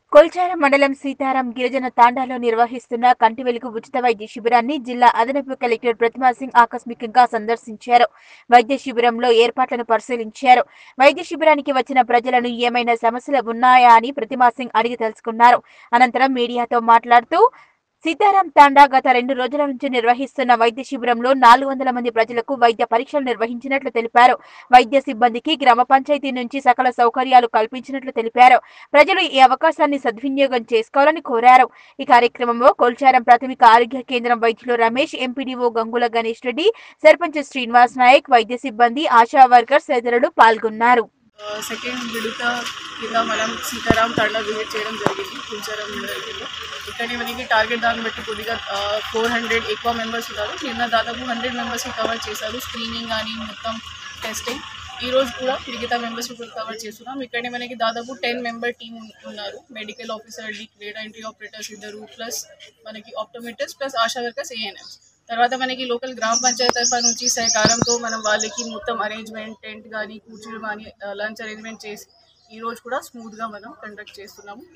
కొల్చారం మండలం సీతారాం గిరిజన తాండాలో నిర్వహిస్తున్న కంటి వెలుగు ఉచిత వైద్య శిబిరాన్ని జిల్లా అదనపు కలెక్టర్ ప్రతిమా సింగ్ ఆకస్మికంగా సందర్శించారు వైద్య శిబిరంలో ఏర్పాట్లను పరిశీలించారు వైద్య శిబిరానికి వచ్చిన ప్రజలను ఏమైనా సమస్యలు ఉన్నాయా అని ప్రతిమా సింగ్ అడిగి తెలుసుకున్నారు అనంతరం మీడియాతో మాట్లాడుతూ సీతారాం తాండా గత రెండు రోజుల నుంచి నిర్వహిస్తున్న వైద్య శిబిరంలో నాలుగు వందల మంది ప్రజలకు వైద్య పరీక్షలు నిర్వహించినట్లు తెలిపారు వైద్య సిబ్బందికి గ్రామ పంచాయతీ నుంచి సకల సౌకర్యాలు కల్పించినట్లు తెలిపారు ప్రజలు ఈ అవకాశాన్ని సద్వినియోగం చేసుకోవాలని కోరారు ఈ కార్యక్రమంలో కొల్చారం ప్రాథమిక ఆరోగ్య కేంద్రం వైద్యులు రమేష్ ఎంపీడీఓ గంగుల గణేష్ రెడ్డి సర్పంచ్ శ్రీనివాస్ నాయక్ వైద్య సిబ్బంది ఆశా వర్కర్స్ తదితరులు పాల్గొన్నారు సెకండ్ విడత కింద మనం సీతారాం తండా విజిట్ చేయడం జరిగింది కుంచారం మండలంలో ఇక్కడే మనకి టార్గెట్ దాన్ని బట్టి కొద్దిగా ఫోర్ హండ్రెడ్ ఎక్కువ మెంబర్స్ ఉన్నారు నిన్న దాదాపు హండ్రెడ్ మెంబర్స్ని కవర్ చేశారు స్క్రీనింగ్ కానీ మొత్తం టెస్టింగ్ ఈ రోజు కూడా మిగతా మెంబర్స్ కూడా కవర్ చేస్తున్నాం ఇక్కడే మనకి దాదాపు టెన్ మెంబర్ టీం ఉన్నారు medical officer data entry operators ఇద్దరు ప్లస్ మనకి optometrists plus ASHA workers ANMs తర్వాత మనకి లోకల్ గ్రామ పంచాయతీ తరఫు నుంచి సహకారంతో మనం వాళ్ళకి మొత్తం అరేంజ్మెంట్ టెంట్ కానీ కూర్చులు కానీ లంచ్ అరేంజ్మెంట్ చేసి ఈ రోజు కూడా స్మూత్గా మనం కండక్ట్ చేస్తున్నాము